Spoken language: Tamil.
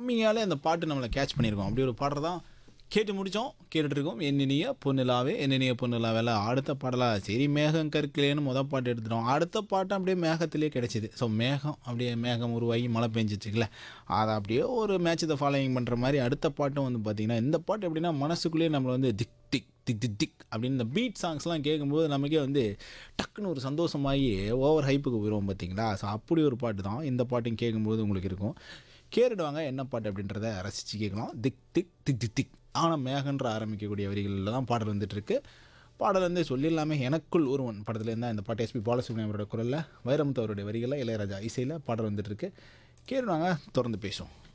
ஹம்மிங்காலே அந்த பாட்டு நம்மளை கேட்ச் பண்ணியிருக்கோம் அப்படி ஒரு பாடல் தான் கேட்டு முடித்தோம் கேட்டுட்டு இருக்கோம் என்னினிய பொன்னிலாவே என்னினிய பொன்னிலாவேல அடுத்த பாடலா சரி மேகம் கற்கலேன்னு மொதல் பாட்டு எடுத்துட்டோம் அடுத்த பாட்டு அப்படியே மேகத்திலே கிடைச்சிது ஸோ மேகம் அப்படியே மேகம் உருவாகி மழை பெஞ்சிச்சுங்களே அதை அப்படியே ஒரு மேட்ச் இதை ஃபாலோயிங் பண்ணுற மாதிரி அடுத்த பாட்டும் வந்து பார்த்திங்கன்னா இந்த பாட்டு எப்படின்னா மனசுக்குள்ளேயே நம்மளை வந்து திக் டிக் திக் திக் திக் அப்படின்னு இந்த பீட் சாங்ஸ்லாம் கேட்கும்போது நமக்கே வந்து டக்குன்னு ஒரு சந்தோஷமாகி ஓவர் ஹைப்புக்கு போயிடுவோம் பார்த்தீங்களா ஸோ அப்படி ஒரு பாட்டு தான் இந்த பாட்டையும் கேட்கும்போது உங்களுக்கு இருக்கும் கேட்டுடுவாங்க என்ன பாட்டு அப்படின்றத ரசித்து கேட்கலாம் திக் திக் திக் திக் திக் ஆனால் மேகன்ற ஆரம்பிக்கக்கூடிய வரிகளில் தான் பாடல் வந்துட்டுருக்கு பாடல் வந்து சொல்லிடலாமே எனக்குள் ஒருவன் படத்தில் இருந்தால் இந்த பாட்டு எஸ்பி பாலசுப்ரமணியம் அவரோட குரலில் வைரமுத்து அவருடைய வரிகளில் இளையராஜா இசையில் பாடல் வந்துட்டுருக்கு கேட்டுடுவாங்க தொடர்ந்து பேசுவோம்